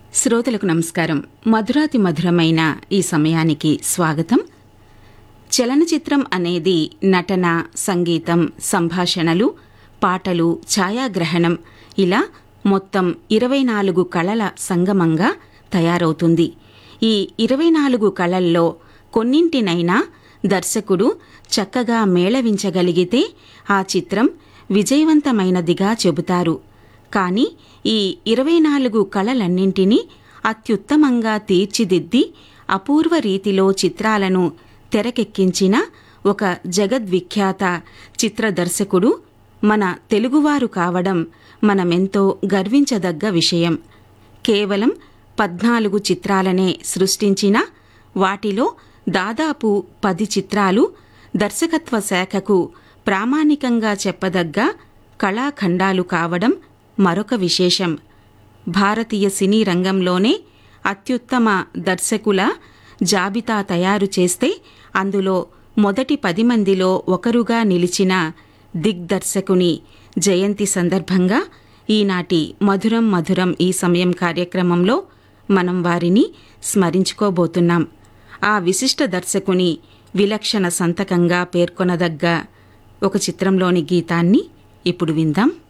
శ్రోతలకు నమస్కారం మధురాతి మధురమైన ఈ సమయానికి స్వాగతం చలనచిత్రం అనేది నటన సంగీతం సంభాషణలు పాటలు ఛాయాగ్రహణం ఇలా మొత్తం ఇరవై నాలుగు కళల సంగమంగా తయారవుతుంది ఈ ఇరవై నాలుగు కళల్లో కొన్నింటినైనా దర్శకుడు చక్కగా మేళవించగలిగితే ఆ చిత్రం విజయవంతమైనదిగా చెబుతారు కానీ ఈ ఇరవై నాలుగు కళలన్నింటినీ అత్యుత్తమంగా తీర్చిదిద్ది అపూర్వ రీతిలో చిత్రాలను తెరకెక్కించిన ఒక జగద్విఖ్యాత చిత్ర దర్శకుడు మన తెలుగువారు కావడం మనమెంతో గర్వించదగ్గ విషయం కేవలం పద్నాలుగు చిత్రాలనే సృష్టించిన వాటిలో దాదాపు పది చిత్రాలు దర్శకత్వ శాఖకు ప్రామాణికంగా చెప్పదగ్గ కళాఖండాలు కావడం మరొక విశేషం భారతీయ సినీ రంగంలోనే అత్యుత్తమ దర్శకుల జాబితా తయారు చేస్తే అందులో మొదటి పది మందిలో ఒకరుగా నిలిచిన దిగ్దర్శకుని జయంతి సందర్భంగా ఈనాటి మధురం మధురం ఈ సమయం కార్యక్రమంలో మనం వారిని స్మరించుకోబోతున్నాం ఆ విశిష్ట దర్శకుని విలక్షణ సంతకంగా పేర్కొనదగ్గ ఒక చిత్రంలోని గీతాన్ని ఇప్పుడు విందాం